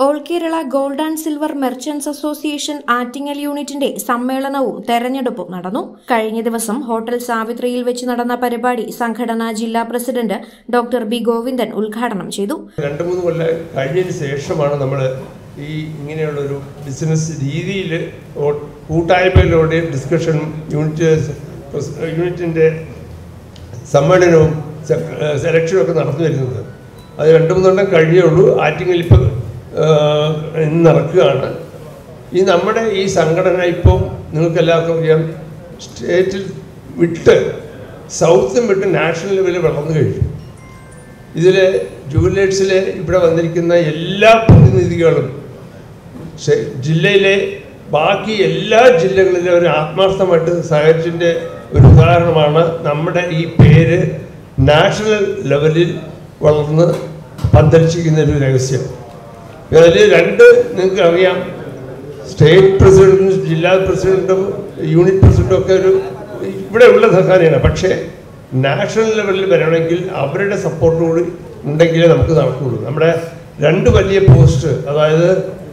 all Kerala gold and silver merchants association Attingal യൂണിറ്റിന്റെ സമ്മേളനവും തെരഞ്ഞെടുപ്പും നടന്നു കഴിഞ്ഞ ദിവസം ഹോട്ടൽ സാവിത്രിയിൽ വെച്ച് നടന്ന പരിപാടി സംഘടനാ ജില്ലാ പ്രസിഡന്റ് ഡോക്ടർ ബി ഗോവിന്ദൻ ഉദ്ഘാടനം ചെയ്തു രണ്ട് മൂന്ന് കൊല്ലം കഴിഞ്ഞതിന് ശേഷമാണ് നമ്മൾ ഈ ഇങ്ങനെയുള്ളൊരു ബിസിനസ് രീതിയിൽ കൂട്ടായ്മയിലൂടെ ഡിസ്കഷൻ യൂണിറ്റ് യൂണിറ്റിൻ്റെ സമ്മേളനവും സെലക്ഷനും ഒക്കെ നടന്നു വരുന്നത് അത് രണ്ട് മൂന്നെണ്ണം കഴിയുള്ളൂ ആറ്റിങ്ങൽ ഇപ്പം ഇന്ന് നടക്കുകയാണ് ഈ നമ്മുടെ ഈ സംഘടന ഇപ്പം നിങ്ങൾക്ക് എല്ലാവർക്കും അറിയാം സ്റ്റേറ്റിൽ വിട്ട് സൗത്തും വിട്ട് നാഷണൽ ലെവലിൽ വളർന്നു കഴിഞ്ഞു ഇതിൽ ജൂവലേഴ്സിലെ ഇവിടെ വന്നിരിക്കുന്ന എല്ലാ പ്രതിനിധികളും ശ- ജില്ലയിലെ ബാക്കി എല്ലാ ജില്ലകളിലും ഒരു ആത്മാർത്ഥമായിട്ട് സഹകരിച്ചതിൻ്റെ ഒരു ഉദാഹരണമാണ് നമ്മുടെ ഈ പേര് നാഷണൽ ലെവലിൽ വളർന്ന് പന്തലിച്ചിരിക്കുന്ന ഒരു രഹസ്യം അതിൽ രണ്ട് നിങ്ങൾക്ക് അറിയാം സ്റ്റേറ്റ് പ്രസിഡന്റും ജില്ലാ പ്രസിഡന്റും യൂണിറ്റ് പ്രസിഡന്റും ഒക്കെ ഒരു ഇവിടെ ഉള്ള സർക്കാരാണ് പക്ഷേ നാഷണൽ ലെവലിൽ വരണമെങ്കിൽ അവരുടെ സപ്പോർട്ട് കൂടി ഉണ്ടെങ്കിലേ നമുക്ക് നടക്കുകയുള്ളൂ നമ്മുടെ രണ്ട് വലിയ പോസ്റ്റ് അതായത്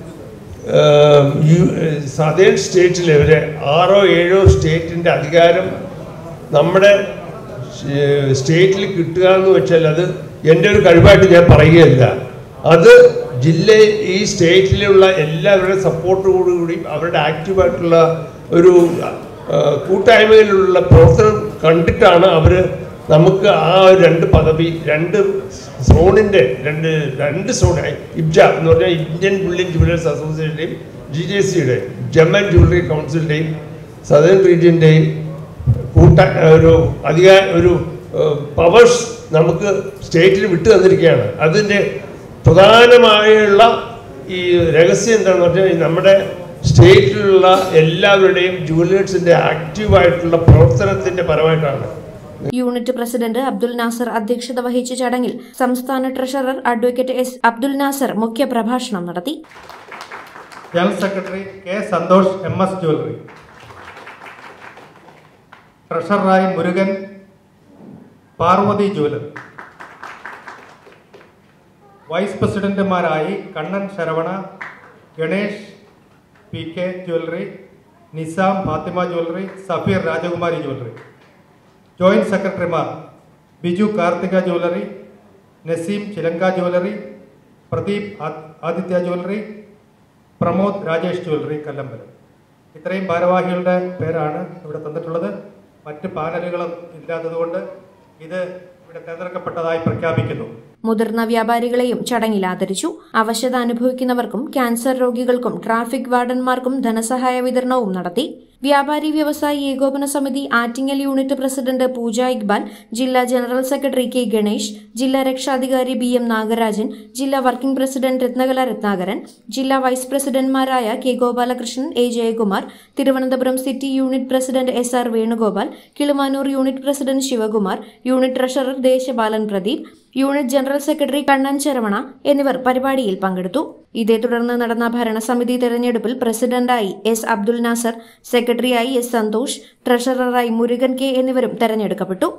സതേൺ സ്റ്റേറ്റിലെ ഒരു ആറോ ഏഴോ സ്റ്റേറ്റിൻ്റെ അധികാരം നമ്മുടെ ഏഹ്, സ്റ്റേറ്റിൽ കിട്ടുക എന്ന് വെച്ചാൽ അത് എൻ്റെ ഒരു കഴിവായിട്ട് ഞാൻ പറയുകയല്ല അത് ജില്ല ഈ സ്റ്റേറ്റിലുള്ള എല്ലാവരുടെയും സപ്പോർട്ടോടുകൂടി അവരുടെ ആക്റ്റീവായിട്ടുള്ള ഒരു ആ, കൂട്ടായ്മയിലുള്ള പ്രവർത്തനം കണ്ടിട്ടാണ് അവർ നമുക്ക് ആ ഒരു രണ്ട് പദവി രണ്ട് സോണിൻ്റെ രണ്ട് രണ്ട് സോണായി ഇബ്ജ എന്ന് പറഞ്ഞാൽ ഇന്ത്യൻ ബുള്ളിയൻ ജുവലേഴ്സ് അസോസിയേഷൻ്റെയും ജി ജെ സിയുടെ ജമ്മൻ ജുവലറി കൗൺസിലിൻ്റെയും സദേൺ റീജിയൻ്റെയും കൂട്ട ഒരു അധികാര ഒരു പവേഴ്സ് നമുക്ക് സ്റ്റേറ്റിൽ വിട്ടു തന്നിരിക്കുകയാണ് അതിൻ്റെ പ്രധാനമായുള്ള ഈ രഹസ്യം എന്താണെന്ന് പറഞ്ഞാൽ ഈ നമ്മുടെ സ്റ്റേറ്റിലുള്ള എല്ലാവരുടെയും ജുവലേഴ്സിൻ്റെ ആക്റ്റീവായിട്ടുള്ള പ്രവർത്തനത്തിൻ്റെ പരമായിട്ടാണ് യൂണിറ്റ് പ്രസിഡന്റ് അബ്ദുൽ നാസർ അധ്യക്ഷത വഹിച്ച ചടങ്ങിൽ സംസ്ഥാന treasurer advocate S Abdul Nasar മുഖ്യപ്രഭാഷണം നടത്തി general secretary K Santhosh M S jewellery ട്രഷററായി മുരുകൻ പാർവതി ജ്വല്ലറി വൈസ് പ്രസിഡന്റുമാരായി Kannan Saravana Ganesh P K jewellery Nizam Fathima jewellery Safeer Rajakumari jewellery joint സെക്രട്ടറിമാർ ബിജു കാർത്തിക ജ്വല്ലറി നസീം ചിലങ്ക ജ്വല്ലറി പ്രദീപ് ആ- ആദിത്യ ജ്വല്ലറി പ്രമോദ് രാജേഷ് ജ്വല്ലറി കല്ലമ്പലം ഇത്രയും ഭാരവാഹികളുടെ പേരാണ് ഇവിടെ തന്നിട്ടുള്ളത് മറ്റ് പാനലുകളും ഇല്ലാത്തതുകൊണ്ട് ഇത് ഇവിടെ തിരഞ്ഞെടുക്കപ്പെട്ടതായി പ്രഖ്യാപിക്കുന്നു മുതിർന്ന വ്യാപാരികളെയും ചടങ്ങിൽ ആദരിച്ചു അവശത അനുഭവിക്കുന്നവർക്കും ക്യാൻസർ രോഗികൾക്കും ട്രാഫിക് വാർഡന്മാർക്കും ധനസഹായ വിതരണവും നടത്തി വ്യാപാരി വ്യവസായി ഏകോപന സമിതി ആറ്റിങ്ങൽ യൂണിറ്റ് പ്രസിഡന്റ് പൂജ ഇക്ബാൽ ജില്ലാ ജനറൽ സെക്രട്ടറി കെ ഗണേഷ് ജില്ലാ രക്ഷാധികാരി ബി എം നാഗരാജൻ ജില്ലാ വർക്കിംഗ് പ്രസിഡന്റ് രത്നകല രത്നാകരൻ ജില്ലാ വൈസ് പ്രസിഡന്റ്മാരായ K Gopalakrishnan A Jayakumar Thiruvananthapuram city unit president S R Venugopal Kilimanoor unit president Sivakumar unit treasurer Deshabalan Pradeep unit general secretary Kannan Charavana എന്നിവർ പരിപാടിയിൽ പങ്കെടുത്തു ഇതേ തുടർന്ന് നടന്ന ഭരണസമിതി തെരഞ്ഞെടുപ്പിൽ പ്രസിഡന്റായി എസ് അബ്ദുൽ നാസർ സെക്രട്ടറിയായി എസ് സന്തോഷ് ട്രഷററായി മുരുകൻ കെ എന്നിവരും തെരഞ്ഞെടുക്കപ്പെട്ടു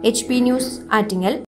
എച്ച് പി ന്യൂസ് ആറ്റിങ്ങൽ